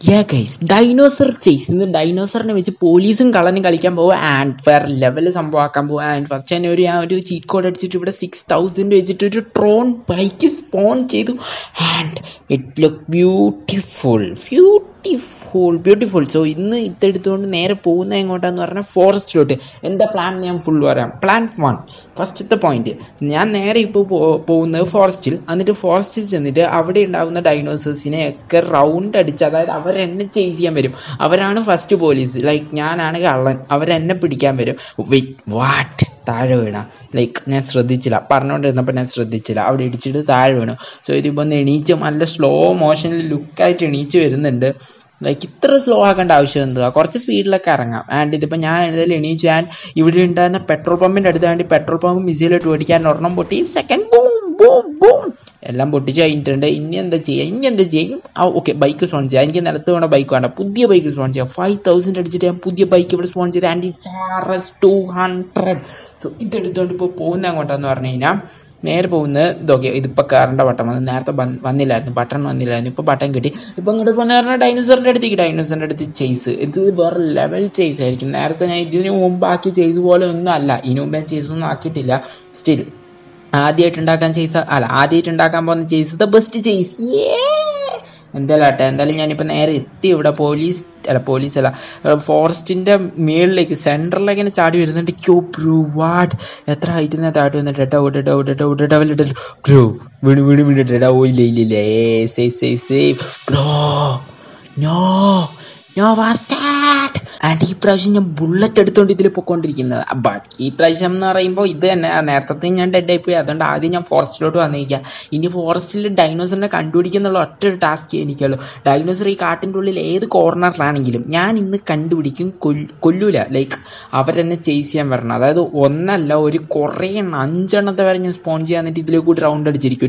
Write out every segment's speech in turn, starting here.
യാ guys dinosaur chase ഇന്ന് ഡൈനോസറിനെ വെച്ച് പോലീസും കള്ളനും കളിക്കാൻ പോകും ആൻഡ് വേറെ ലെവൽ സംഭവമാക്കാൻ പോകും ആൻഡ് ഫസ്റ്റ് തന്നെ ഒരു ഞാൻ ഒരു ചീറ്റ് കോഡ് അടിച്ചിട്ട് ഇവിടെ സിക്സ് തൗസൻഡ് വെച്ചിട്ട് ഒരു ട്രോൺ ബൈക്ക് സ്പോൺ ചെയ്തു and it look beautiful beautiful beautiful so ഇന്ന് ഇതെടുത്തുകൊണ്ട് നേരെ പോകുന്നത് എങ്ങോട്ടാന്ന് പറഞ്ഞാൽ ഫോറസ്റ്റിലോട്ട് എന്താ പ്ലാൻ ഞാൻ ഫുൾ പറയാം പ്ലാൻ വൺ ഫസ്റ്റത്തെ പോയിന്റ് ഞാൻ നേരെ ഇപ്പോൾ പോകുന്നത് ഫോറസ്റ്റിൽ എന്നിട്ട് ഫോറസ്റ്റിൽ ചെന്നിട്ട് അവിടെ ഉണ്ടാകുന്ന ഡൈനോസേഴ്സിനെ ഒക്കെ റൗണ്ട് അടിച്ച് അതായത് അവരെന്നെ ചേസ് ചെയ്യാൻ വരും അവരാണ് ഫസ്റ്റ് പോലീസ് ലൈക്ക് ഞാനാണ് കള്ളൻ അവരെന്നെ പിടിക്കാൻ വരും വെയിറ്റ് വാട്ട് താഴെ വീണ ലൈക്ക് ഞാൻ ശ്രദ്ധിച്ചില്ല പറഞ്ഞുകൊണ്ടിരുന്നപ്പോൾ ഞാൻ ശ്രദ്ധിച്ചില്ല അവിടെ ഇടിച്ചിട്ട് താഴെ വീണു സോ ഇതിപ്പോൾ ഒന്ന് എണീച്ച് നല്ല സ്ലോ മോഷനിൽ ലുക്കായിട്ട് എണീച്ച് വരുന്നുണ്ട് ലൈക്ക് ഇത്ര സ്ലോ ആക്കേണ്ട ആവശ്യം എന്തുവാ കുറച്ച് സ്പീഡിലൊക്കെ ഇറങ്ങാം ആൻഡ് ഇതിപ്പോൾ ഞാൻ എന്തായാലും എണീച്ചു ആൻഡ് ഇവിടെ ഉണ്ടായിരുന്ന പെട്രോൾ പമ്പിൻ്റെ അടുത്ത് വേണ്ടി പെട്രോൾ പമ്പ് മിസൈലിട്ട് ഓടിക്കാൻ ഒരെണ്ണം പൊട്ടി സെക്കൻഡ് ബൂം ബൂം ബൂം എല്ലാം പൊട്ടിച്ച് കഴിഞ്ഞിട്ടുണ്ട് ഇനി എന്താ ചെയ്യുക ഇനി എന്താ ചെയ്യും ആ ഓക്കെ ബൈക്ക് സ്പോൺ ചെയ്യാം എനിക്ക് നിലത്ത് വേണ്ട ബൈക്ക് വേണ്ട പുതിയ ബൈക്ക് സ്പോൺ ചെയ്യാം ഫൈവ് തൗസൻഡ് അടിച്ചിട്ട് ഞാൻ പുതിയ ബൈക്ക് ഇവിടെ സ്പോൺ ചെയ്ത് and it's R S two hundred so ഇതെടുത്തുകൊണ്ട് ഇപ്പോൾ പോകുന്ന അങ്ങോട്ടാന്ന് പറഞ്ഞു കഴിഞ്ഞാൽ നേരെ പോകുന്നത് ഇതൊക്കെ ഇതിപ്പോൾ കയറേണ്ട ബട്ടൺ വന്നു നേരത്തെ വന്നില്ലായിരുന്നു ബട്ടൺ വന്നില്ലായിരുന്നു ഇപ്പോൾ ബട്ടൺ കിട്ടി ഇപ്പോൾ ഇങ്ങോട്ട് പോകുന്ന പറഞ്ഞാൽ ഡൈനോസറിൻ്റെ അടുത്തേക്ക് ഡൈനോസറിൻ്റെ അടുത്ത് ചേസ് ഇത് വേറെ ലെവൽ ചേസ് ആയിരിക്കും നേരത്തെ ഞാൻ ഇതിന് മുമ്പ് ആക്കിയ ചേസ് പോലെ ഒന്നും അല്ല ഇതിനു മുമ്പ് ഞാൻ ചേസ് ഒന്നും ആക്കിയിട്ടില്ല സ്റ്റിൽ ആദ്യമായിട്ട് ഉണ്ടാക്കാൻ ചെയ്സ് അല്ല ആദ്യമായിട്ട് ഉണ്ടാക്കാൻ പോകുന്ന ചെയ്സ് ദ ബെസ്റ്റ് ചെയ്സ് എന്തായാലും ആട്ടെ എന്തായാലും ഞാനിപ്പോൾ നേരെ എത്തി ഇവിടെ പോലീസ് അല്ല പോലീസ് അല്ല ഫോറസ്റ്റിൻ്റെ മേളിലേക്ക് സെൻറ്ററിലേക്ക് ഇങ്ങനെ ചാടി വരുന്നുണ്ട് ക്യൂ ബ്രൂ വാട്ട് എത്ര ഹൈറ്റിൽ നിന്ന് ചാടി വന്നിട്ട് ഡൗ ഡൗ ഡൗ ഡൗ ഡൗ ബ്രൂ വീണ് വീണ് വീണിട്ട് ഓ ഇല്ല ഇല്ല ഇല്ല ഏ safe safe safe bro no no വാസ്റ്റാറ്റ് ആൻഡ് ഈ പ്രാവശ്യം ഞാൻ ബുള്ളറ്റ് എടുത്തുകൊണ്ട് ഇതിൽ പൊക്കോണ്ടിരിക്കുന്നത് ബട്ട് ഈ പ്രാവശ്യം എന്ന് പറയുമ്പോൾ ഇത് തന്നെ നേരത്തെ ഞാൻ ഡെഡ് ആയിപ്പോയി അതുകൊണ്ട് ആദ്യം ഞാൻ ഫോറസ്റ്റിലോട്ട് വന്നിരിക്കുക ഇനി ഫോറസ്റ്റിൽ ഡൈനോസറിനെ കണ്ടുപിടിക്കുന്നുള്ള ഒറ്റ ഒരു ടാസ്ക് എനിക്കുള്ളൂ ഡൈനോസർ ഈ കാട്ടിൻ്റെ ഉള്ളിൽ ഏത് കോർണറിലാണെങ്കിലും ഞാൻ ഇന്ന് കണ്ടുപിടിക്കും കൊല്ലൂല ലൈക്ക് അവരെന്നെ ചേസ് ചെയ്യാൻ വരണം അതായത് ഒന്നല്ല ഒരു കുറേ എണ്ണം അഞ്ചെണ്ണത്തെ വരെ ഞാൻ സ്പോൺ ചെയ്യാൻ എന്നിട്ട് ഇതിലേക്ക് കൂടി റൗണ്ട് അടിച്ചിരിക്കും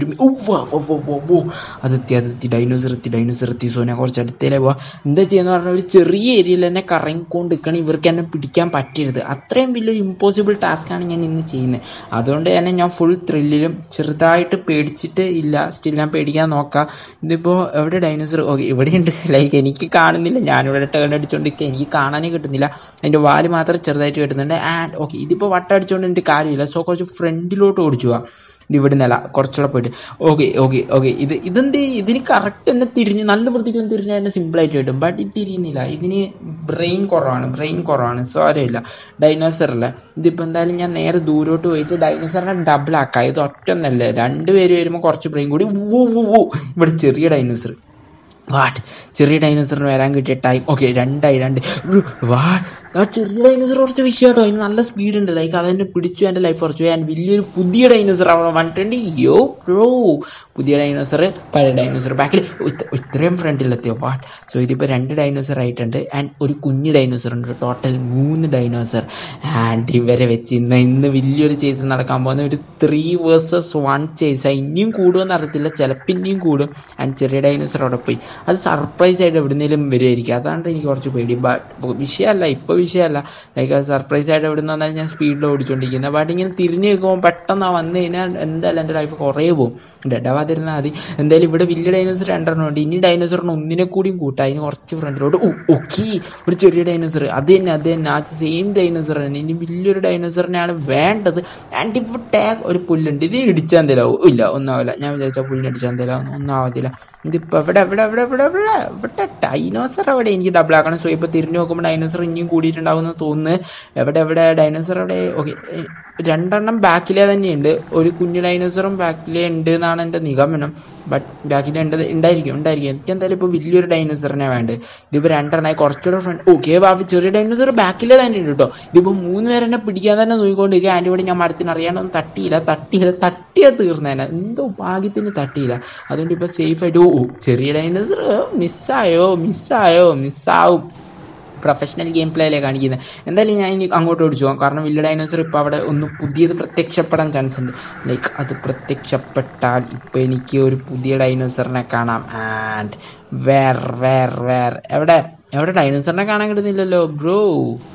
ഒരു അതെത്തി അതെത്തി ഡൈനോസർ എത്തി ഡൈനോസർ എത്തി സോ ഞാൻ കുറച്ച് അടുത്തേലേ പോവാം എന്താ ചെയ്യുന്ന പറഞ്ഞാൽ ഒരു ചെറിയ ഏരിയയിൽ തന്നെ കറങ്ങിക്കൊണ്ട് നിൽക്കണം ഇവർക്ക് എന്നെ പിടിക്കാൻ പറ്റരുത് അത്രയും വലിയൊരു ഇമ്പോസിബിൾ ടാസ്ക്കാണ് ഞാൻ ഇന്ന് ചെയ്യുന്നത് അതുകൊണ്ട് തന്നെ ഞാൻ ഫുൾ ത്രില്ലിലും ചെറുതായിട്ട് പേടിച്ചിട്ട് ഇല്ല സ്റ്റിൽ ഞാൻ പേടിക്കാൻ നോക്കാം ഇതിപ്പോൾ എവിടെ ഡൈനോസർ ഓക്കെ ഇവിടെയുണ്ട് ലൈക്ക് എനിക്ക് കാണുന്നില്ല ഞാനിവിടെ ടേൺ അടിച്ചുകൊണ്ടിരിക്കുക എനിക്ക് കാണാനേ കിട്ടുന്നില്ല അതിൻ്റെ വാല് മാത്രം ചെറുതായിട്ട് കിട്ടുന്നുണ്ട് ആൻഡ് ഓക്കെ ഇതിപ്പോൾ വട്ടം അടിച്ചുകൊണ്ട് എനിക്ക് കാര്യമില്ല സോ കുറച്ച് ഫ്രണ്ടിലോട്ട് ഓടിച്ചു പോവാം ഇത് ഇവിടെ നില കുറച്ചുകൂടെ പോയിട്ട് ഓക്കെ ഓക്കെ ഓക്കെ ഇത് ഇതെന്ത് ഇതിന് കറക്റ്റ് തന്നെ തിരിഞ്ഞ് നല്ല വൃത്തിക്ക് ഒന്ന് തിരിഞ്ഞാൽ തന്നെ സിമ്പിളായിട്ട് കിട്ടും ബട്ട് ഇത് തിരിയുന്നില്ല ഇതിന് ബ്രെയിൻ കുറവാണ് ബ്രെയിൻ കുറവാണ് സാരമില്ല ഡൈനോസറല്ല ഇതിപ്പോൾ എന്തായാലും ഞാൻ നേരെ ദൂരോട്ട് പോയിട്ട് ഡൈനോസറിനെ ഡബിൾ ആക്കാം ഇത് ഒറ്റൊന്നല്ല രണ്ട് പേര് വരുമ്പോൾ കുറച്ച് ബ്രെയിൻ കൂടി വൂ വൂ വൂ ഇവിടെ ചെറിയ ഡൈനോസർ വാട്ട് ചെറിയ ഡൈനോസറിന് വരാൻ കിട്ടിയ ടൈം ഓക്കെ രണ്ടായി രണ്ട് വാട്ട് ആ ചെറിയ ഡൈനോസർ കുറച്ച് വിഷയമാട്ടോ അതിന് നല്ല സ്പീഡ് ഉണ്ട് ലൈക്ക് അതെന്നെ പിടിച്ചു എൻ്റെ ലൈഫ് കുറച്ചു ഞാൻ വലിയൊരു പുതിയ ഡൈനോസർ അവിടെ വൺ ട്വൻറ്റി യോ പ്രോ പുതിയ ഡൈനോസർ പഴയ ഡൈനോസർ ബാക്കിൽ ഇത്രയും ഫ്രണ്ടിലെത്തിയോ വാട്ട് സോ ഇതിപ്പോൾ രണ്ട് ഡൈനോസർ ആയിട്ടുണ്ട് ആൻഡ് ഒരു കുഞ്ഞു ഡൈനോസർ ഉണ്ട് ടോട്ടൽ മൂന്ന് ഡൈനോസർ ആൻഡ് ഇവരെ വെച്ച് ഇന്ന് ഇന്ന് വലിയൊരു ചേസ് നടക്കാൻ പോകുന്ന ഒരു ത്രീ വേഴ്സസ് വൺ ചേസ് ഇനിയും കൂടുമെന്ന് അറിയത്തില്ല ചിലപ്പോൾ ഇനിയും കൂടും ആൻഡ് ചെറിയ ഡൈനോസർ അവിടെ പോയി അത് സർപ്രൈസ് ആയിട്ട് എവിടുന്നേലും വരുമായിരിക്കും അതാണ് എനിക്ക് കുറച്ച് പേടി ബട്ട് വിഷയമല്ല ഇപ്പോൾ വിഷയമല്ല ലൈക്ക് അത് സർപ്രൈസ് ആയിട്ട് എവിടെ നിന്ന് വന്നാൽ ഞാൻ സ്പീഡിൽ ഓടിച്ചുകൊണ്ടിരിക്കുന്നത് ബട്ട് ഇങ്ങനെ തിരിഞ്ഞു നിൽക്കുമ്പോൾ പെട്ടെന്ന് വന്നു കഴിഞ്ഞാൽ എന്തായാലും എൻ്റെ ലൈഫ് കുറേ പോകും ഡെഡാവാതിരുന്നാൽ മതി എന്തായാലും ഇവിടെ വലിയ ഡൈനോസർ രണ്ടെണ്ണം ഉണ്ട് ഇനി ഡൈനോസറിന് ഒന്നിനെ കൂടിയും കൂട്ടാം അതിന് കുറച്ച് ഫ്രണ്ടിലോട്ട് ഓക്കെ ഒരു ചെറിയ ഡൈനോസർ അത് തന്നെ അത് തന്നെ ആ സെയിം ഡൈനോസർ തന്നെ ഇനി വലിയൊരു ഡൈനോസറിനെയാണ് വേണ്ടത് ആൻഡ് ഇവിടെ ഒരു പുല്ലുണ്ട് ഇത് ഇടിച്ചാൽ എന്തെങ്കിലും ഇല്ല ഒന്നാവില്ല ഞാൻ വിചാരിച്ച പുല്ലിനടിച്ചാൽ എന്തെങ്കിലും ഒന്നും ആവത്തില്ല ഇതിപ്പോൾ എവിടെ എവിടെ എവിടെ എവിടെ എവിടെ ഇവിടെ ഡൈനോസർ എവിടെ എനിക്ക് ഡബിൾ ആക്കണം സോ ഇപ്പോൾ തിരിഞ്ഞു നോക്കുമ്പോൾ ഡൈനോസർ ഇനിയും കൂടിയിട്ടുണ്ടാവുമെന്ന് തോന്നുന്നു എവിടെ എവിടെ ഡൈനോസർ എവിടെ ഓക്കെ രണ്ടെണ്ണം ബാക്കിലേ തന്നെയുണ്ട് ഒരു കുഞ്ഞു ഡൈനോസറും ബാക്കിലേ ഉണ്ട് എന്നാണ് എൻ്റെ നിഗമനം ബട്ട് ബാക്കിൽ ഉണ്ട് ഉണ്ടായിരിക്കും ഉണ്ടായിരിക്കും എനിക്ക് എന്തായാലും ഇപ്പോൾ വലിയൊരു ഡൈനോസറിനെ വേണ്ടത് ഇതിപ്പോൾ രണ്ടെണ്ണമായി കുറച്ചുകൂടെ ഫ്രണ്ട് ഓക്കെ ബാബി ചെറിയ ഡൈനോസർ ബാക്കിലേ തന്നെ ഉണ്ട് കേട്ടോ ഇതിപ്പോൾ മൂന്ന് പേരെന്നെ പിടിക്കാൻ തന്നെ നോക്കിക്കൊണ്ടിരിക്കുക അതിൻ്റെ കൂടെ ഞാൻ മരത്തിന് അറിയാണ്ടൊന്നും തട്ടിയില്ല തട്ടിയില്ല തട്ടിയാൽ തീർന്നേനെ എന്തോ ഭാഗ്യത്തിന് തട്ടിയില്ല അതുകൊണ്ട് ഇപ്പോൾ സേഫ് ആയിട്ട് ഓ ചെറിയ ഡൈനോസർ മിസ്സായോ മിസ്സായോ മിസ്സാവും പ്രൊഫഷണൽ ഗെയിം പ്ലേയിലെ കാണിക്കുന്നത് എന്തായാലും ഞാൻ ഇനി അങ്ങോട്ട് ഓടിച്ചു പോകാം കാരണം വലിയ ഡൈനോസർ ഇപ്പോൾ അവിടെ ഒന്ന് പുതിയത് പ്രത്യക്ഷപ്പെടാൻ ചാൻസ് ഉണ്ട് ലൈക്ക് അത് പ്രത്യക്ഷപ്പെട്ടാൽ ഇപ്പോൾ എനിക്ക് ഒരു പുതിയ ഡൈനോസറിനെ കാണാം ആൻഡ് വേർ വേർ വേർ എവിടെ എവിടെ ഡൈനോസറിനെ കാണാൻ കിട്ടുന്നില്ലല്ലോ ബ്രോ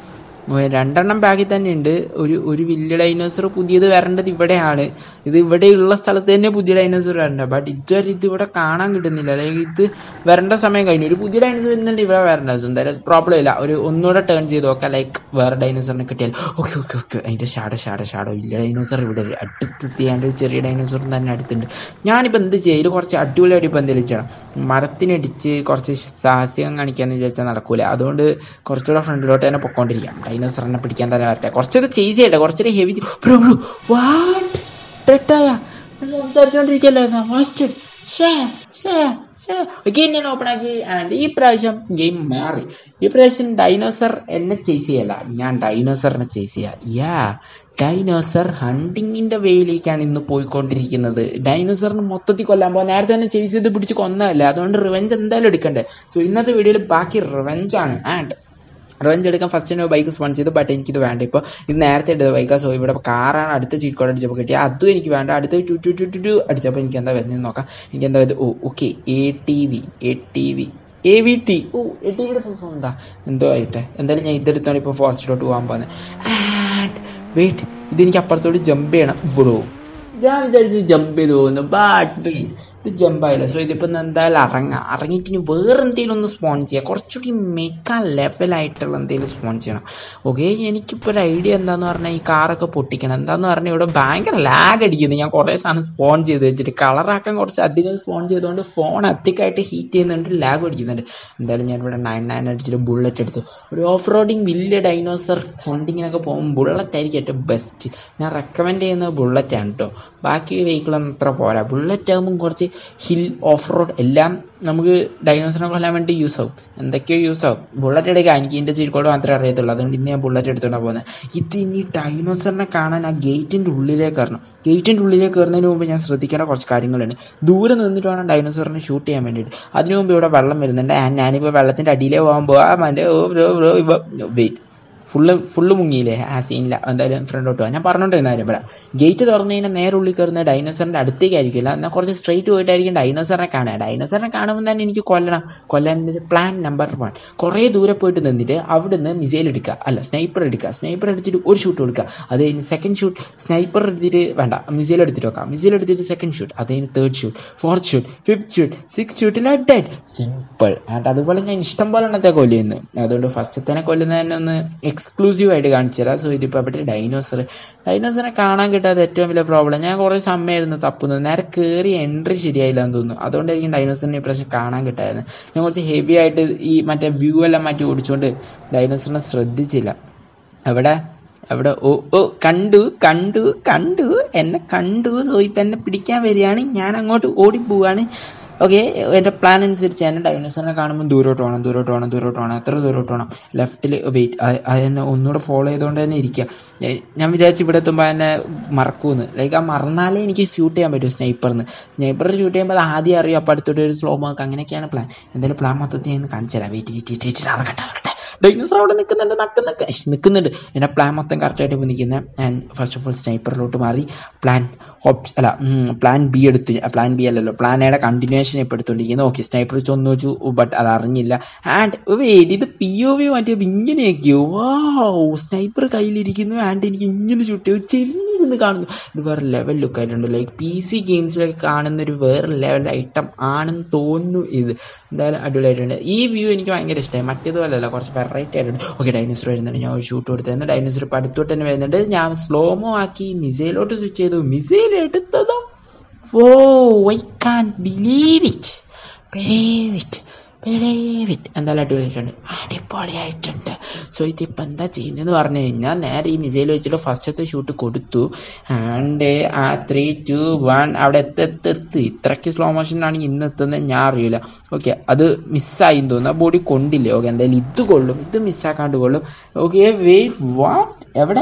രണ്ടെണ്ണം ബാഗിൽ തന്നെ ഉണ്ട് ഒരു ഒരു വലിയ ഡൈനോസർ പുതിയത് വരേണ്ടത് ഇവിടെയാണ് ഇത് ഇവിടെയുള്ള സ്ഥലത്ത് തന്നെ പുതിയ ഡൈനോസർ വരണ്ട ബട്ട് ഇതുവരെ ഇത് ഇവിടെ കാണാൻ കിട്ടുന്നില്ല അല്ലെങ്കിൽ ഇത് വരേണ്ട സമയം കഴിഞ്ഞു ഒരു പുതിയ ഡൈനോസർ വരുന്നുണ്ട് ഇവിടെ വരേണ്ട എന്തായാലും പ്രോബ്ലം ഇല്ല ഒരു ഒന്നുകൂടെ ടേൺ ചെയ്ത് നോക്കാം ലൈക്ക് വേറെ ഡൈനോസറിനെ കിട്ടിയാൽ ഓക്കെ ഓക്കെ ഓക്കെ അതിന്റെ ഷാഡോ ഷാഡോ ഷാഡോ വലിയ ഡൈനോസർ ഇവിടെ അടുത്തെത്തി അതിൻ്റെ ഒരു ചെറിയ ഡൈനോസർ തന്നെ അടുത്തുണ്ട് ഞാനിപ്പോൾ എന്ത് ചെയ്യും ഇത് കുറച്ച് അടിപൊളിയായിട്ട് ഇപ്പം എന്തെങ്കിലും ചെയ്യണം മരത്തിനടിച്ച് കുറച്ച് സാഹസികം കാണിക്കാന്ന് വിചാരിച്ചാൽ നടക്കൂല അതുകൊണ്ട് കുറച്ചുകൂടെ ഫ്രണ്ടിലോട്ട് തന്നെ പൊക്കോണ്ടിരിക്കാം ഡൈനോസറിനെ പിടിക്കാൻ തന്നെ വരട്ടെ കുറച്ചൊരു ചേസ് ചെയ്യട്ടെ കുറച്ചൊരു ഹെവി ബ്രോ ബ്രോ വാട്ട് ഡെട്ടായ സംസാരിച്ചുകൊണ്ടിരിക്കല്ലായിരുന്നു ഫസ്റ്റ് ഷേ ഷേ ഷേ ഗെയിം ഞാൻ ഓപ്പൺ ആക്കി ആൻഡ് ഈ പ്രാവശ്യം ഗെയിം മാറി ഈ പ്രാവശ്യം ഡൈനോസർ എന്നെ ചേസ് ചെയ്യല്ല ഞാൻ ഡൈനോസറിനെ ചേസ് ചെയ്യാം യാ ഡൈനോസർ ഹണ്ടിങ്ങിന്റെ വേയിലേക്കാണ് ഇന്ന് പോയിക്കൊണ്ടിരിക്കുന്നത് ഡൈനോസറിന് മൊത്തത്തിൽ കൊല്ലാൻ പോകും നേരത്തെ തന്നെ ചേസ് ചെയ്ത് പിടിച്ച് കൊന്നതല്ലേ അതുകൊണ്ട് റിവെഞ്ച് എന്തായാലും എടുക്കണ്ടേ സോ ഇന്നത്തെ വീഡിയോയിൽ ബാക്കി റിവെഞ്ച് ആണ് ആൻഡ് റിവെഞ്ച് എടുക്കാൻ ഫസ്റ്റ് തന്നെ ബൈക്ക് സ്പോൺ ചെയ്തു ബട്ട് എനിക്കിത് വേണ്ട ഇപ്പോൾ ഇത് നേരത്തെ എടുത്ത ബൈക്കാ സോ ഇവിടെ കാറാണ് അടുത്ത ചീറ്റ് കോഡ് അടിച്ചപ്പോൾ കിട്ടിയ അതും എനിക്ക് വേണ്ട അടുത്ത two two two two two അടിച്ചപ്പോൾ എനിക്ക് എന്താ വരുന്നത് നോക്കാം എനിക്ക് എന്താ വരുന്നത് oh okay A T V A T V A V T oh A T വിയുടെ ഫുൾ ഫോം എന്താ എന്തോ ആയിട്ടെ എന്തായാലും ഞാൻ ഇതെടുത്താണ് ഇപ്പോൾ ഫോറസ്റ്റിലോട്ട് പോകാൻ പോകുന്നത് ആൻഡ് വെയിറ്റ് ഇതെനിക്ക് അപ്പുറത്തോട്ട് ജമ്പ് ചെയ്യണം ഇവിടെ ഞാൻ വിചാരിച്ചു ജമ്പ് ചെയ്ത് പോകുന്നു ബട്ട് വെയിറ്റ് ഇത് ജമ്പായില്ല സോ ഇതിപ്പോൾ എന്തായാലും ഇറങ്ങാം ഇറങ്ങിയിട്ട് ഇനി വേറെ എന്തെങ്കിലും ഒന്ന് സ്പോൺ ചെയ്യാം കുറച്ചുകൂടി മെക്കാ ലെവലായിട്ടുള്ള എന്തെങ്കിലും സ്പോൺ ചെയ്യണം ഓക്കെ എനിക്കിപ്പോൾ ഒരു ഐഡിയ എന്താന്ന് പറഞ്ഞാൽ ഈ കാറൊക്കെ പൊട്ടിക്കണം എന്താന്ന് പറഞ്ഞാൽ ഇവിടെ ഭയങ്കര ലാഗ് അടിക്കുന്നത് ഞാൻ കുറേ സാധനം സ്പോൺ ചെയ്ത് വെച്ചിട്ട് കളറാക്കാൻ കുറച്ച് അധികം സ്പോൺ ചെയ്തുകൊണ്ട് ഫോൺ അധികമായിട്ട് ഹീറ്റ് ചെയ്യുന്നുണ്ട് ലാഗ് അടിക്കുന്നുണ്ട് എന്തായാലും ഞാൻ ഇവിടെ നയൻ നയൻ അടിച്ചിട്ട് ബുള്ളറ്റ് എടുത്തു ഒരു ഓഫ് റോഡിങ് വലിയ ഡൈനോസർ ഹണ്ടിങ്ങിനൊക്കെ പോകുമ്പോൾ ബുള്ളറ്റ് ആയിരിക്കും ഏറ്റവും ബെസ്റ്റ് ഞാൻ റെക്കമെൻഡ് ചെയ്യുന്നത് ബുള്ളറ്റ് ആണ് കേട്ടോ ബാക്കി വെഹിക്കിളൊന്നും അത്ര പോരാ ബുള്ളറ്റ് ആകുമ്പോൾ കുറച്ച് ഹിൽ ഓഫ് റോഡ് എല്ലാം നമുക്ക് ഡൈനോസറിനെ കൊല്ലാൻ വേണ്ടി യൂസ് ആവും എന്തൊക്കെയോ യൂസ് ആവും ബുള്ളറ്റ് എടുക്കാം എനിക്ക് ഇതിൻ്റെ ചീർക്കോട് മാത്രമേ അറിയത്തുള്ളൂ അതുകൊണ്ട് ഇന്ന് ഞാൻ ബുള്ളറ്റ് എടുത്തോണ്ടാണ് പോകുന്നത് ഇത് ഇനി ഡൈനോസറിനെ കാണാൻ ആ ഗേറ്റിൻ്റെ ഉള്ളിലേക്ക് കയറണം ഗേറ്റിൻ്റെ ഉള്ളിലേക്ക് കയറുന്നതിന് മുമ്പ് ഞാൻ ശ്രദ്ധിക്കേണ്ട കുറച്ച് കാര്യങ്ങളുണ്ട് ദൂരെ നിന്നിട്ട് വേണം ഡൈനോസറിനെ ഷൂട്ട് ചെയ്യാൻ വേണ്ടിയിട്ട് അതിനു മുമ്പ് ഇവിടെ വെള്ളം വരുന്നുണ്ട് ആൻഡ് ഞാനിപ്പോൾ വെള്ളത്തിൻ്റെ അടിയിലേ പോകാൻ പോകാം മറ്റേ ഓ bro bro wait full full മുങ്ങിയില്ലേ ആ സീനില്ല എന്തായാലും ഫ്രണ്ടോട്ട് പോകാം ഞാൻ പറഞ്ഞോണ്ടിരുന്ന കാര്യം പറയാം ഗേറ്റ് തുറന്നു കഴിഞ്ഞാൽ നേരെ ഉള്ളിൽ കയറുന്ന ഡൈനോസറിൻ്റെ അടുത്തേക്കായിരിക്കില്ല എന്നാൽ കുറച്ച് സ്ട്രെയിറ്റ് പോയിട്ടായിരിക്കും ഡൈനോസറിനെ കാണുക ഡൈനോസറിനെ കാണുമ്പോൾ തന്നെ എനിക്ക് കൊല്ലണം കൊല്ലാൻ പ്ലാൻ നമ്പർ വൺ കുറേ ദൂരെ പോയിട്ട് നിന്നിട്ട് അവിടുന്ന് മിസൈൽ എടുക്കുക അല്ല സ്നൈപ്പർ എടുക്കുക സ്നൈപ്പർ എടുത്തിട്ട് ഒരു ഷൂട്ട് കൊടുക്കുക അത് കഴിഞ്ഞ് സെക്കൻഡ് ഷൂട്ട് സ്നൈപ്പർ എടുത്തിട്ട് വേണ്ട മിസൈൽ എടുത്തിട്ട് വെക്കാം മിസൈൽ എടുത്തിട്ട് സെക്കൻഡ് ഷൂട്ട് അത് കഴിഞ്ഞ് third shoot fourth shoot fifth shoot six ഷൂട്ടിൽ ഡെഡ് സിമ്പിൾ ആൻഡ് അതുപോലെ ഞാൻ ഇഷ്ടം പോലെ എണ്ണത്തെ കൊല്ലുന്നു അതുകൊണ്ട് ഫസ്റ്റത്തേനെ കൊല്ലുന്നതന്നെ ഒന്ന് എക്സ്ക്ലൂസീവ് ആയിട്ട് കാണിച്ചു തരാം സോ ഇതിപ്പോൾ അവിടെ ഡൈനോസർ ഡൈനോസറിനെ കാണാൻ കിട്ടാത്ത ഏറ്റവും വലിയ പ്രോബ്ലം ഞാൻ കുറേ സമയമായിരുന്നു തപ്പുന്നത് നേരെ കയറി എൻട്രി ശരിയായില്ല എന്ന് തോന്നുന്നു അതുകൊണ്ടായിരിക്കും ഡൈനോസറിനെ ഇപ്രാവശ്യം കാണാൻ കിട്ടായിരുന്നു ഞാൻ കുറച്ച് ഹെവി ആയിട്ട് ഈ മറ്റേ വ്യൂ എല്ലാം മാറ്റി ഓടിച്ചുകൊണ്ട് ഡൈനോസറിനെ ശ്രദ്ധിച്ചില്ല അവിടെ അവിടെ ഓ ഓ കണ്ടു കണ്ടു കണ്ടു എന്നെ കണ്ടു സോ ഇപ്പം എന്നെ പിടിക്കാൻ വരികയാണ് ഞാൻ അങ്ങോട്ട് ഓടിപ്പോവാണ് ഓക്കെ എൻ്റെ പ്ലാൻ അനുസരിച്ച് തന്നെ ഡൈനോസറിനെ കാണുമ്പോൾ ദൂരോട്ട് പോകണം ദൂരോട്ട് പോകണം ദൂരോട്ട് പോകണം എത്ര ദൂരോട്ട് പോകണം ലെഫ്റ്റിൽ വെയിറ്റ് അതിനെ ഒന്നുകൂടെ ഫോളോ ചെയ്തുകൊണ്ട് തന്നെ ഇരിക്കുക ഞാൻ വിചാരിച്ചു ഇവിടെ എത്തുമ്പോൾ എന്നെ മറക്കൂന്ന് ലൈക്ക് ആ മറന്നാലേ എനിക്ക് ഷൂട്ട് ചെയ്യാൻ പറ്റൂ സ്നൈപ്പറിന് സ്നൈപ്പർ ഷൂട്ട് ചെയ്യുമ്പോൾ അത് ആദ്യം അറിയും അപ്പോൾ അടുത്തോട്ട് ഒരു സ്ലോ മാർക്ക് അങ്ങനെയൊക്കെയാണ് പ്ലാൻ എന്തായാലും പ്ലാൻ മൊത്തത്തിൽ ഞാൻ കാണിച്ചു തരാം വെയിറ്റ് വെയിറ്റ് വെയിറ്റ് വെയിറ്റ് ഇറങ്ങട്ടെ ഇറങ്ങട്ടെ ഡൈനോസർ അവിടെ നിൽക്കുന്നുണ്ട് നക്കുന്നൊക്കെ നിൽക്കുന്നുണ്ട് എൻ്റെ പ്ലാൻ മൊത്തം കറക്റ്റായിട്ട് ഇപ്പോൾ നിൽക്കുന്നത് ഞാൻ ഫസ്റ്റ് ഓഫ് ഓൾ സ്നൈപ്പറിലോട്ട് മാറി പ്ലാൻ ഓപ്ഷൻ അല്ല പ്ലാൻ ബി എടുത്തു പ്ലാൻ ബി അല്ലല്ലോ പ്ലാൻ എയുടെ കണ്ടിന്യൂഷൻ ഇപ്പോൾ എടുത്തുകൊണ്ടിരിക്കുന്നത് ഓക്കെ സ്നൈപ്പർ വെച്ച് ഒന്ന് വെച്ചു ബട്ട് അത് അറിഞ്ഞില്ല ആൻഡ് വെയിറ്റ് ഇത് പി ഒ വി മാറ്റിയപ്പോൾ ഇങ്ങനെയൊക്കെയോ വാ സ്നൈപ്പർ കയ്യിലിരിക്കുന്നു ആൻഡ് എനിക്ക് ഇങ്ങനെ ഷൂട്ട് ചെയ്യും ചെരിഞ്ഞിരുന്ന് കാണുന്നു ഇത് വേറെ ലെവൽ ലുക്ക് ആയിട്ടുണ്ട് ലൈക്ക് പി സി ഗെയിംസിലൊക്കെ കാണുന്ന ഒരു വേറെ ലെവൽ ഐറ്റം ആണെന്ന് തോന്നുന്നു ഇത് എന്തായാലും അടിപൊളിയായിട്ടുണ്ട് ഈ വ്യൂ എനിക്ക് ഭയങ്കര ഇഷ്ടമായി മറ്റേതുപോലല്ല കുറച്ച് വെറൈറ്റി ആയിട്ടുണ്ട് ഓക്കെ ഡൈനോസർ വരുന്നുണ്ട് ഞാൻ ഒരു ഷൂട്ട് കൊടുത്തായിരുന്നു ഡൈനോസർ ഇപ്പോൾ അടുത്തോട്ട് തന്നെ വരുന്നുണ്ട് ഞാൻ സ്ലോമോ ആക്കി മിസൈലോട്ട് സ്വിച്ച് ചെയ്തു മിസൈൽ എടുത്തതും oh I can believe it believe it believe it എന്തായാലും അടിപൊളിയായിട്ടുണ്ട് അടിപൊളിയായിട്ടുണ്ട് സോ ഇതിപ്പോൾ എന്താ ചെയ്യുന്നതെന്ന് പറഞ്ഞു കഴിഞ്ഞാൽ നേരെ ഈ മിസൈൽ വെച്ചിട്ട് ഫസ്റ്റത്തെ ഷൂട്ട് കൊടുത്തു ആൻഡ് ആ ത്രീ ടു വൺ അവിടെ എത്തെത്തെത്ത് ഇത്രയ്ക്ക് സ്ലോ മോഷനിലാണെങ്കിൽ ഇന്ന് എത്തുന്നത് ഞാൻ അറിയില്ല ഓക്കെ അത് മിസ്സായി തോന്നുന്നു ആ ബോഡി കൊണ്ടില്ലേ ഓക്കെ എന്തായാലും ഇത് കൊള്ളും ഇത് മിസ്സാക്കാണ്ട് കൊള്ളും ഓക്കെ വെയിറ്റ് വാട്ട് എവിടെ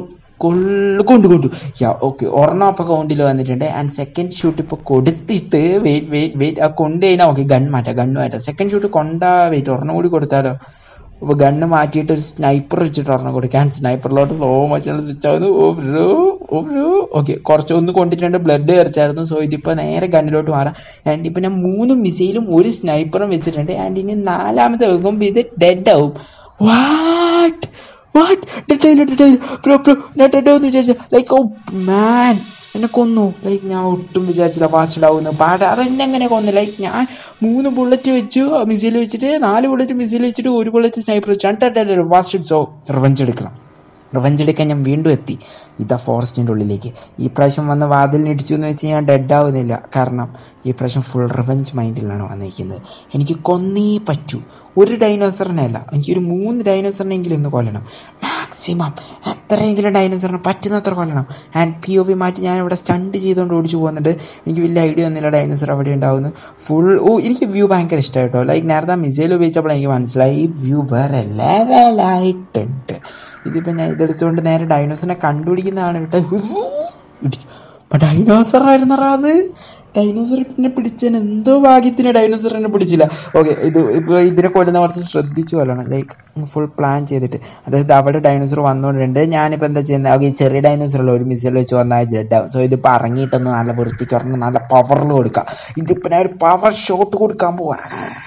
കൊള്ളു കൊണ്ടു കൊണ്ടു യാ ഓക്കെ ഒരെണ്ണം അപ്പോൾ കൗണ്ടിൽ വന്നിട്ടുണ്ട് ആൻഡ് സെക്കൻഡ് ഷൂട്ട് ഇപ്പോൾ കൊടുത്തിട്ട് വെയിറ്റ് വെയിറ്റ് വെയിറ്റ് ആ കൊണ്ട് കഴിഞ്ഞാൽ ഓക്കെ ഗൺ മാറ്റാം ഗണ്ണ് മാറ്റാം സെക്കൻഡ് ഷൂട്ട് കൊണ്ടാ വെയിറ്റ് ഒരെണ്ണം കൂടി കൊടുത്താലോ അപ്പോൾ ഗണ്ണ് മാറ്റിയിട്ട് ഒരു സ്നൈപ്പർ വെച്ചിട്ട് ഒരെണ്ണം കൊടുക്കാൻ സ്നൈപ്പറിലോട്ട് സ്ലോ മോഷനിൽ സ്വിച്ച് ആവുന്നു oh bro oh bro okay കുറച്ച് ഒന്ന് കൊണ്ടിട്ടുണ്ട് ബ്ലഡ് കയറിച്ചായിരുന്നു സോ ഇതിപ്പോൾ നേരെ ഗണ്ണിലോട്ട് മാറാം ആൻഡ് ഇപ്പം ഞാൻ മൂന്ന് മിസൈലും ഒരു സ്നൈപ്പറും വെച്ചിട്ടുണ്ട് ആൻഡ് ഇനി നാലാമത്തെ വെക്കുമ്പോൾ ഇത് ഡെഡ് ആവും വാട്ട് വാട്ട് ഡെഡൈൽ ഡെഡൈൽ ബ്രോ ബ്രോ ഞാൻ ഡെഡ് എന്ന് വിചാരിച്ച ലൈക്ക് ഓ മാൻ എന്നെ കൊന്നു ലൈക്ക് ഞാൻ ഒട്ടും വിചാരിച്ചില്ല ഫാസ്റ്റ് ആവുന്നു പാട്ട് അതെന്നെ എങ്ങനെ കൊന്നു ലൈക്ക് ഞാൻ മൂന്ന് ബുള്ളറ്റ് വെച്ചു മിസൈൽ വെച്ചിട്ട് നാല് ബുള്ളറ്റ് മിസൈൽ വെച്ചിട്ട് ഒരു ബുള്ളറ്റ് സ്നൈപ്പർ വെച്ചു രണ്ട് ഫാസ്റ്റ് സോ റിവഞ്ച് എടുക്കണം റിവഞ്ച് എടുക്കാൻ ഞാൻ വീണ്ടും എത്തി ഇതാ ഫോറസ്റ്റിൻ്റെ ഉള്ളിലേക്ക് ഈ പ്രാവശ്യം വന്ന് വാതിലിന് ഇടിച്ചു എന്ന് വെച്ച് ഞാൻ ഡെഡ് ആവുന്നില്ല കാരണം ഈ പ്രാവശ്യം ഫുൾ റിവഞ്ച് മൈൻഡിലാണ് വന്നിരിക്കുന്നത് എനിക്ക് കൊന്നേ പറ്റൂ ഒരു ഡൈനോസറിനെ അല്ല എനിക്കൊരു മൂന്ന് ഡൈനോസറിനെങ്കിലും ഇന്ന് കൊല്ലണം മാക്സിമം എത്രയെങ്കിലും ഡൈനോസറിനെ പറ്റുന്നത്ര കൊല്ലണം ആൻഡ് പി ഒ വി മാറ്റി ഞാൻ ഇവിടെ സ്റ്റണ്ട് ചെയ്തുകൊണ്ട് ഓടിച്ചു പോകുന്നുണ്ട് എനിക്ക് വലിയ ഐഡിയ ഒന്നുമില്ല ഡൈനോസർ അവിടെ ഉണ്ടാവുന്നു ഫുൾ ഓ എനിക്ക് വ്യൂ ഭയങ്കര ഇഷ്ടമായി കേട്ടോ ലൈക്ക് നേരത്തെ മിസൈൽ ഉപയോഗിച്ചപ്പോൾ എനിക്ക് മനസ്സിലായി ഈ വ്യൂ വേറെ ലെവലായിട്ടുണ്ട് ഇതിപ്പോൾ ഞാൻ ഇതെടുത്തുകൊണ്ട് നേരെ ഡൈനോസറിനെ കണ്ടുപിടിക്കുന്നതാണ് കേട്ടോ ഡൈനോസർ ആയിരുന്നറാ അത് ഡൈനോസർ പിന്നെ പിടിച്ചാൽ എന്തോ ഭാഗ്യത്തിന് ഡൈനോസറിനെ പിടിച്ചില്ല ഓക്കെ ഇത് ഇപ്പോൾ ഇതിനെ കൊല്ലുന്ന കുറച്ച് ശ്രദ്ധിച്ചു കൊല്ലണം ലൈക്ക് ഫുൾ പ്ലാൻ ചെയ്തിട്ട് അതായത് അവിടെ ഡൈനോസർ വന്നുകൊണ്ടുണ്ട് ഞാനിപ്പോൾ എന്താ ചെയ്യുന്നത് ഓക്കെ ചെറിയ ഡൈനോസറുള്ള ഒരു മിസൈൽ വെച്ച് വന്നാൽ ജെഡ് ആവും സോ ഇതിപ്പോൾ ഇറങ്ങിയിട്ടൊന്ന് നല്ല വൃത്തിക്ക് ഒരെണ്ണം നല്ല പവറിൽ കൊടുക്കാം ഇതിപ്പോൾ ഞാൻ ഒരു പവർ ഷോട്ട് കൊടുക്കാൻ പോവാ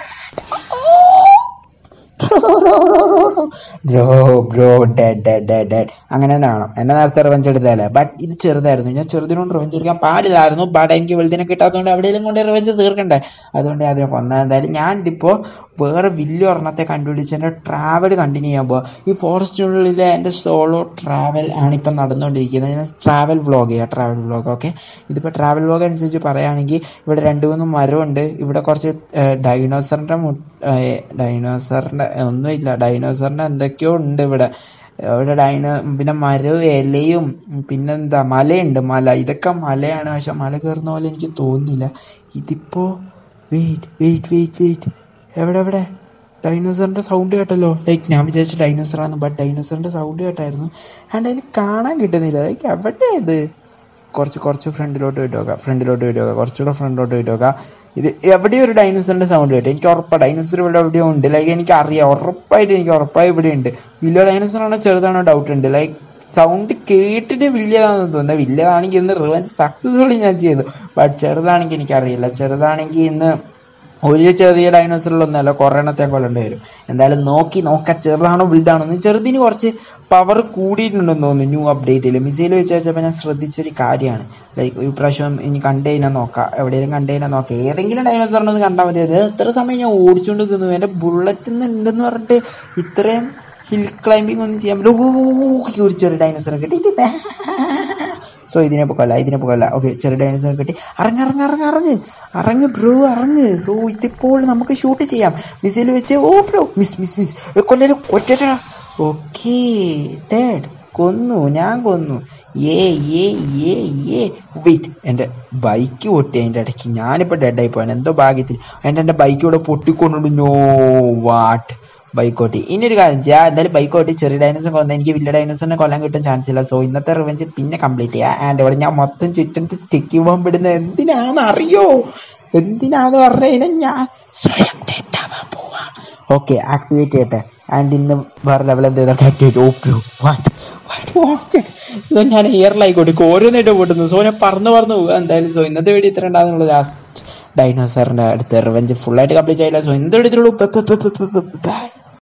bro bro dead dead dead dead അങ്ങനെ തന്നെ വേണം എന്നെ നേരത്തെ റിവഞ്ച് എടുത്തതല്ലേ ബട്ട് ഇത് ചെറുതായിരുന്നു ഞാൻ ചെറുതിനോട് റിവഞ്ച് എടുക്കാൻ പാടില്ലായിരുന്നു ബട്ട് എനിക്ക് വലുതിനെ കിട്ടാത്തതുകൊണ്ട് എവിടെയെങ്കിലും കൊണ്ട് റിവഞ്ച് തീർക്കണ്ടേ അതുകൊണ്ട് അതിനെ കൊന്ന എന്തായാലും ഞാൻ ഇതിപ്പോൾ വേറെ വലിയ ഒരെണ്ണത്തെ കണ്ടുപിടിച്ച് എൻ്റെ ട്രാവൽ കണ്ടിന്യൂ ചെയ്യാൻ പോവാ ഈ ഫോറസ്റ്റിനുള്ളിലെ എൻ്റെ സോളോ ട്രാവൽ ആണ് ഇപ്പം നടന്നുകൊണ്ടിരിക്കുന്നത് ഞാൻ ട്രാവൽ വ്ളോഗ് ചെയ്യാം ട്രാവൽ വ്ളോഗ് ഓക്കെ ഇതിപ്പോൾ ട്രാവൽ വ്ളോഗ് അനുസരിച്ച് പറയുകയാണെങ്കിൽ ഇവിടെ രണ്ട് മൂന്ന് മരമുണ്ട് ഇവിടെ കുറച്ച് ഡൈനോസറിൻ്റെ മു ഡൈനോസറിൻ്റെ ഒന്നുമില്ല ഡൈനോസറിൻ്റെ എന്തൊക്കെയോ ഉണ്ട് ഇവിടെ ഇവിടെ ഡൈനോ പിന്നെ മരവും ഇലയും പിന്നെന്താ മലയുണ്ട് മല ഇതൊക്കെ മലയാണ് പക്ഷെ മല കയറുന്ന പോലെ എനിക്ക് തോന്നുന്നില്ല ഇതിപ്പോൾ വെയിറ്റ് വെയിറ്റ് വെയിറ്റ് വെയിറ്റ് എവിടെ എവിടെ ഡൈനോസറിൻ്റെ സൗണ്ട് കേട്ടല്ലോ ലൈക്ക് ഞാൻ വിചാരിച്ച ഡൈനോസറാണ് ബട്ട് ഡൈനോസറിൻ്റെ സൗണ്ട് കേട്ടായിരുന്നു ആൻഡ് അതിന് കാണാൻ കിട്ടുന്നില്ല ലൈക്ക് എവിടെ ഇത് കുറച്ച് കുറച്ച് ഫ്രണ്ടിലോട്ട് പോയിട്ട് നോക്കാം ഫ്രണ്ടിലോട്ട് പോയിട്ട് നോക്കാം കുറച്ചുകൂടെ ഫ്രണ്ടിലോട്ട് പോയിട്ട് നോക്കാം ഇത് എവിടെയും ഒരു ഡൈനോസറിൻ്റെ സൗണ്ട് കേട്ടോ എനിക്ക് ഉറപ്പാണ് ഡൈനോസർ ഇവിടെ എവിടെയോ ഉണ്ട് ലൈക്ക് എനിക്ക് അറിയാം ഉറപ്പായിട്ട് എനിക്ക് ഉറപ്പായി ഇവിടെ ഉണ്ട് വലിയ ഡൈനോസറാണോ ചെറുതാണോ ഡൗട്ട് ഉണ്ട് ലൈക്ക് സൗണ്ട് കേട്ടിട്ട് വലിയതാണെന്ന് തോന്നുന്നത് വലിയതാണെങ്കിൽ ഇന്ന് റിവഞ്ച് സക്സസ്ഫുള്ളി ഞാൻ ചെയ്തു ബട്ട് ചെറുതാണെങ്കിൽ എനിക്കറിയില്ല ചെറുതാണെങ്കിൽ ഇന്ന് ഒരു ചെറിയ ഡൈനോസറിലൊന്നുമല്ല കുറേ എണ്ണത്തെ കൊല്ലേണ്ടി വരും എന്തായാലും നോക്കി നോക്കാം ചെറുതാണോ വലുതാണോ എന്ന് ചെറുതിന് കുറച്ച് പവർ കൂടിയിട്ടുണ്ടെന്ന് തോന്നുന്നു ന്യൂ അപ്ഡേറ്റിൽ മിസൈൽ വെച്ച് വെച്ചപ്പോൾ ഞാൻ ശ്രദ്ധിച്ചൊരു കാര്യമാണ് ലൈക്ക് ഈ പ്രാവശ്യം ഇനി കണ്ടു കഴിഞ്ഞാൽ നോക്കാം എവിടെയെങ്കിലും കണ്ടു കഴിഞ്ഞാൽ നോക്കാം ഏതെങ്കിലും ഡൈനോസറിനെ ഒന്ന് കണ്ടാൽ മതി അത് എത്ര സമയം ഞാൻ ഓടിച്ചുകൊണ്ട് നിൽക്കുന്നു എൻ്റെ ബുള്ളറ്റിൽ നിന്ന് ഉണ്ടെന്ന് പറഞ്ഞിട്ട് ഇത്രയും ഹിൽ ക്ലൈമ്പിംഗ് ഒന്നും ചെയ്യാൻ പറ്റില്ല ഒരു ചെറിയ ഡൈനോസറെ കിട്ടി സോ ഇതിനെ കൊല്ല ഇതിനെ കൊല്ല ഓക്കെ ചെറിയ ഡൈനോസറെ കിട്ടി ഇറങ്ങ് ഇറങ്ങ് ഇറങ്ങ് ഇറങ്ങ് ഇറങ്ങ് ബ്രോ ഇറങ്ങ് സോ ഇതിപ്പോൾ നമുക്ക് ഷൂട്ട് ചെയ്യാം മിസൈൽ വെച്ച് oh bro miss miss miss കൊല്ലൊരു ഒറ്റ ഓക്കേ ഡാഡ് കൊന്നു ഞാൻ കൊന്നു ഏ ഏ ഏ ഏ വെയിറ്റ് എൻ്റെ ബൈക്ക് പൊട്ടി അതിൻ്റെ ഇടയ്ക്ക് ഞാനിപ്പോൾ ഡെഡായി പോയാണ് എന്തോ ഭാഗ്യത്തിൽ എൻ്റെ എൻ്റെ ബൈക്ക് ഇവിടെ പൊട്ടിക്കൊണ്ടുണ്ട് നോ വാട്ട് ബൈക്ക് ഓട്ടി ഇനി ഒരു കാര്യം ചെയ്യാം എന്തായാലും ബൈക്ക് ഓട്ടി ചെറിയ ഡൈനോസർ കൊന്ന എനിക്ക് വലിയ ഡൈനോസറിനെ കൊല്ലാൻ കിട്ടാൻ ചാൻസ് ഇല്ല സോ ഇന്നത്തെ റിവഞ്ച് പിന്നെ കംപ്ലീറ്റ് ചെയ്യാം ആൻഡ് ഇവിടെ ഞാൻ മൊത്തം ചുറ്റത്ത് സ്റ്റിക്ക് ബോംബ് ഇടുന്നത് എന്തിനാന്ന് അറിയോ എന്തിനാന്ന് പറഞ്ഞു കഴിഞ്ഞാൽ ഞാൻ സ്വയം ഡെഡാവാൻ പോവാ ഓക്കെ ആക്ടിവേറ്റ് ചെയ്യട്ടെ ആൻഡ് ഇന്ന് വേറെ ലെവൽ എന്തെങ്കിലും ആക്ടിവേറ്റ് ഓക്കെ വാട്ട് സോ ഞാൻ എയറിലായി കൊടുക്കും ഓരോന്നായിട്ട് പൊട്ടുന്നു സോ ഞാൻ പറന്ന് പറന്ന് പോവുക എന്തായാലും സോ ഇന്നത്തെ വീഡിയോ ഇത്ര ഉണ്ടാകുന്നുള്ള ലാസ്റ്റ് ഡൈനോസറിന്റെ അടുത്ത് റിവഞ്ച് ഫുള്ളായിട്ട് കംപ്ലീറ്റ് ആയില്ല സോ എന്തെടുത്തുള്ളൂ ബൈ